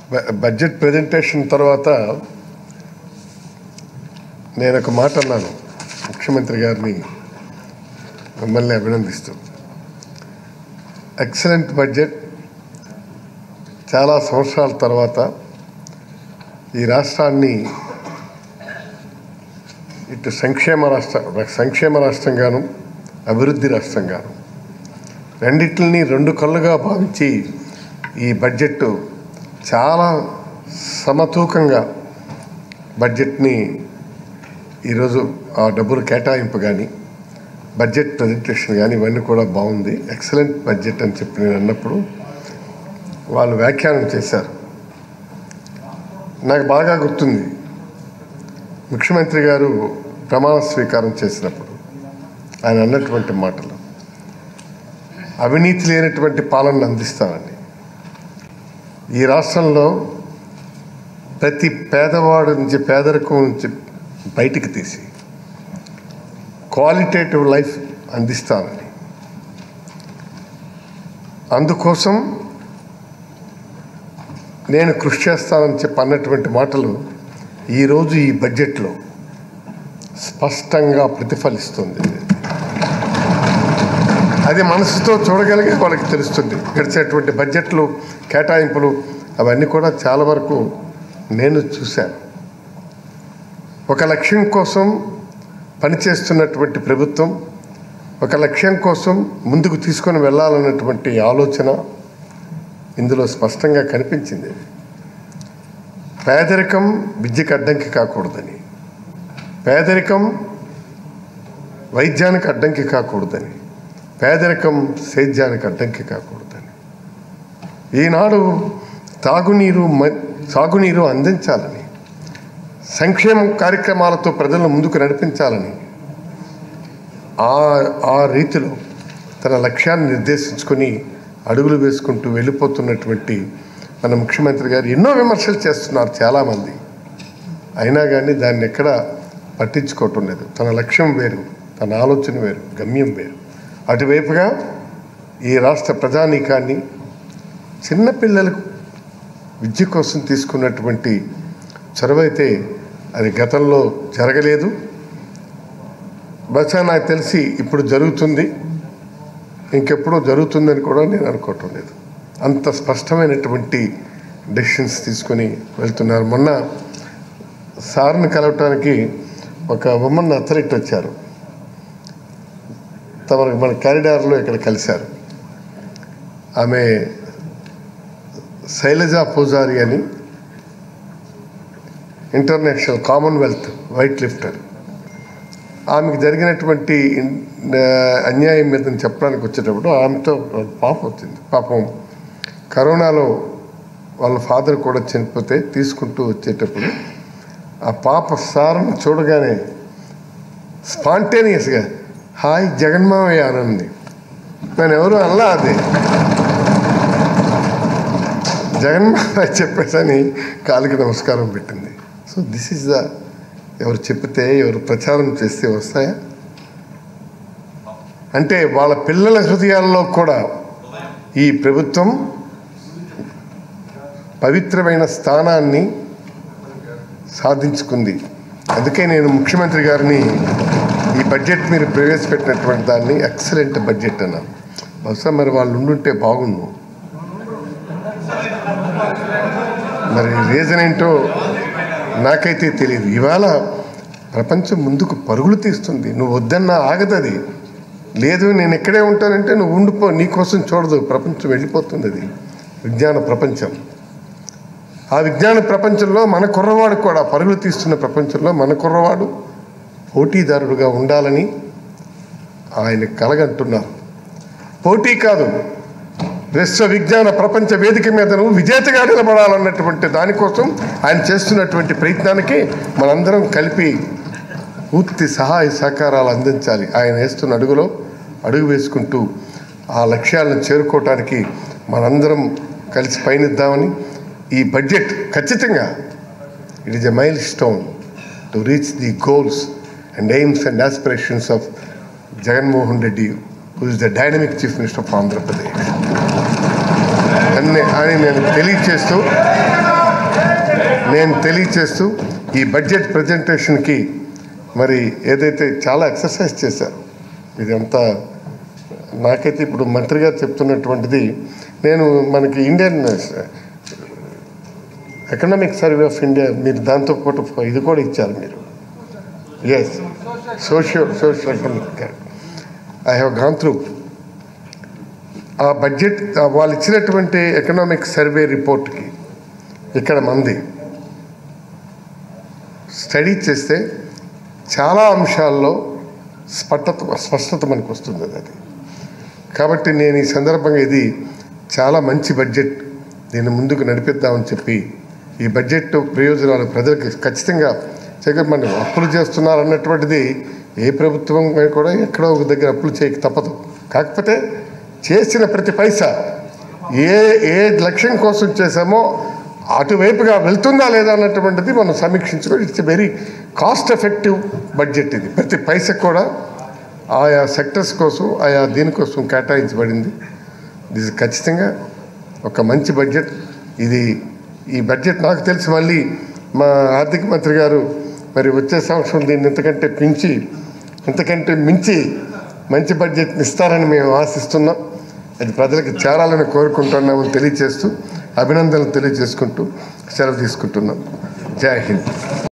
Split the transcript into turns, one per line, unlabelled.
బ- budget presentation తర్వాత నేను ఒక మాట అన్నాను ముఖ్యమంత్రి గారిని మిమ్మల్ని అభినందిస్తూ ఎక్సలెంట్ బడ్జెట్ చాలా సంవత్సరాల తర్వాత ఈ రాష్ట్రాన్ని ఇటు సంక్షేమ రాష్ట్ర సంక్షేమ రాష్ట్రంగాను అభివృద్ధి రాష్ట్రంగాను రెండిటిని రెండు కళ్ళుగా భావించి ఈ బడ్జెట్ చాలా సమతూకంగా బడ్జెట్ని ఈరోజు ఆ డబ్బులు కేటాయింపు కానీ బడ్జెట్ ప్రజెంటేషన్ కానీ ఇవన్నీ కూడా బాగుంది ఎక్సలెంట్ బడ్జెట్ అని చెప్పి నేను అన్నప్పుడు వాళ్ళు వ్యాఖ్యానం చేశారు నాకు బాగా గుర్తుంది ముఖ్యమంత్రి గారు ప్రమాణ స్వీకారం చేసినప్పుడు ఆయన అన్నటువంటి మాటలు అవినీతి లేనటువంటి పాలన అందిస్తామని ఈ రాష్ట్రంలో ప్రతి పేదవాడు నుంచి పేదరికం నుంచి బయటికి తీసి క్వాలిటేటివ్ లైఫ్ అందిస్తానని అందుకోసం నేను కృషి చేస్తానని చెప్పి అన్నటువంటి మాటలు ఈరోజు ఈ బడ్జెట్లో స్పష్టంగా ప్రతిఫలిస్తుంది అది మనసుతో చూడగలిగే వాళ్ళకి తెలుస్తుంది గడిచేటువంటి బడ్జెట్లు కేటాయింపులు అవన్నీ కూడా చాలా వరకు నేను చూశాను ఒక లక్ష్యం కోసం పనిచేస్తున్నటువంటి ప్రభుత్వం ఒక లక్ష్యం కోసం ముందుకు తీసుకొని వెళ్ళాలన్నటువంటి ఆలోచన ఇందులో స్పష్టంగా కనిపించింది పేదరికం విద్యకు అడ్డంకి కాకూడదని పేదరికం వైద్యానికి అడ్డంకి కాకూడదని పేదరికం సేద్యానికి అడ్డంకి కాకూడదని ఈనాడు తాగునీరు మ- సాగునీరు అందించాలని సంక్షేమ కార్యక్రమాలతో ప్రజలను ముందుకు నడిపించాలని ఆ ఆ రీతిలో తన లక్ష్యాన్ని నిర్దేశించుకొని అడుగులు వేసుకుంటూ వెళ్ళిపోతున్నటువంటి మన ముఖ్యమంత్రి గారు ఎన్నో విమర్శలు చేస్తున్నారు చాలామంది అయినా కానీ దాన్ని ఎక్కడ పట్టించుకోవటం లేదు తన లక్ష్యం వేరు తన ఆలోచన వేరు గమ్యం వేరు అటువైపుగా ఈ రాష్ట్ర ప్రజానీకాన్ని చిన్నపిల్లలకు విద్య కోసం తీసుకున్నటువంటి చొరవైతే అది గతంలో జరగలేదు బహుశా నాకు తెలిసి ఇప్పుడు జరుగుతుంది ఇంకెప్పుడో జరుగుతుందని కూడా నేను అనుకోవటం లేదు అంత స్పష్టమైనటువంటి డెసిషన్స్ తీసుకొని వెళ్తున్నారు మొన్న సార్ని కలవటానికి ఒక ఉమెన్ అథ్లెట్ వచ్చారు తమకు మన కారిడార్లో ఇక్కడ కలిశారు ఆమె శైలజ పూజారి అని ఇంటర్నేషనల్ కామన్వెల్త్ వైట్ లిఫ్టర్ ఆమెకు జరిగినటువంటి ఇన్- ఆ, అన్యాయం మీద నేను చెప్పడానికి వచ్చేటప్పుడు ఆమెతో పాప వచ్చింది పాపం కరోనాలో వాళ్ళ ఫాదర్ కూడా చనిపోతే తీసుకుంటూ వచ్చేటప్పుడు ఆ పాప సార్ని చూడగానే స్పాంటేనియస్గా హాయ్ జగన్మావయ్య అని అంది నేను ఎవరు అనలా అది జగన్మావయ్య చెప్పేసని కాలికి నమస్కారం పెట్టింది సో దిస్ ఈజ్ ద ఎవరు చెప్తే ఎవరు ప్రచారం చేస్తే వస్తాయా అంటే వాళ్ళ పిల్లల హృదయాల్లో కూడా ఈ ప్రభుత్వం పవిత్రమైన స్థానాన్ని సాధించుకుంది అందుకే నేను ముఖ్యమంత్రి గారిని ఈ బడ్జెట్ మీరు ప్రవేశపెట్టినటువంటి దాన్ని ఎక్సలెంట్ బడ్జెట్ అన్నాను బహుశా మరి వాళ్ళు ఉండుంటే బాగుండు మరి రీజన్ ఏంటో నాకైతే తెలియదు ఇవాళ ప్రపంచం ముందుకు పరుగులు తీస్తుంది నువ్వు వద్దన్నా ఆగదది లేదు నేను ఇక్కడే ఉంటానంటే నువ్వు ఉండిపో నీ కోసం చూడదు ప్రపంచం వెళ్ళిపోతుంది అది విజ్ఞాన ప్రపంచం ఆ విజ్ఞాన ప్రపంచంలో మన కుర్రవాడు కూడా పరుగులు తీస్తున్న ప్రపంచంలో మన కుర్రవాడు పోటీదారుడుగా ఉండాలని ఆయన కలగంటున్నారు పోటీ కాదు విశ్వ విజ్ఞాన ప్రపంచ వేదిక మీద నువ్వు విజేతగా నిలబడాలన్నటువంటి దానికోసం ఆయన చేస్తున్నటువంటి ప్రయత్నానికి మనందరం కలిపి పూర్తి సహాయ సహకారాలు అందించాలి ఆయన వేస్తున్న అడుగులో అడుగు వేసుకుంటూ ఆ లక్ష్యాలను చేరుకోవటానికి మనందరం కలిసి పయనిద్దామని ఈ బడ్జెట్ ఖచ్చితంగా it is a milestone to reach the goals and aims and aspirations of Jaganmohan Reddy who is the dynamic chief minister of Andhra Pradesh అన్ని అని నేను తెలియచేస్తూ నేను తెలియచేస్తూ ఈ బడ్జెట్ ప్రజెంటేషన్కి మరి ఏదైతే చాలా ఎక్సర్సైజ్ చేశారు ఇదంతా నాకైతే ఇప్పుడు మంత్రి గారు చెప్తున్నటువంటిది నేను మనకి Indian economic survey of India మీరు దాంతో పాటు ఇది కూడా ఇచ్చారు మీరు S socio social economic I have gone through ఆ బడ్జెట్ ఆ వాళ్ళు ఇచ్చినటువంటి ఎకనామిక్ సర్వే రిపోర్ట్కి ఇక్కడ మంది స్టడీ చేస్తే చాలా అంశాల్లో స్పష్టత స్పష్టత మనకు వస్తుంది అది కాబట్టి నేను ఈ సందర్భంగా ఇది చాలా మంచి బడ్జెట్ దీన్ని ముందుకు నడిపిద్దామని చెప్పి ఈ బడ్జెట్ ప్రయోజనాలు ప్రజలకు ఖచ్చితంగా జగన్ మనం అప్పులు చేస్తున్నారు అన్నటువంటిది ఏ ప్రభుత్వం కూడా ఎక్కడో ఒక దగ్గర అప్పులు చేయక తప్పదు కాకపోతే చేసిన ప్రతి పైసా ఏ ఏ లక్ష్యం కోసం చేశామో అటువైపుగా వెళ్తుందా లేదా అన్నటువంటిది మనం సమీక్షించుకొని it's very cost effective budget ఇది ప్రతి పైసకు కూడా ఆయా సెక్టర్స్ కోసం ఆయా దీనికోసం కేటాయించబడింది ఇది ఖచ్చితంగా ఒక మంచి బడ్జెట్ ఇది ఈ బడ్జెట్ నాకు తెలిసి మళ్ళీ మా ఆర్థిక మంత్రి గారు మరి వచ్చే సంవత్సరం దీన్ని ఇంతకంటే పెంచి ఇంతకంటే మించి మంచి బడ్జెట్ని ఇస్తారని మేము ఆశిస్తున్నాం అది ప్రజలకు చేరాలని కోరుకుంటున్నామని తెలియజేస్తూ అభినందనలు తెలియజేసుకుంటూ సెలవు తీసుకుంటున్నాం జై హింద్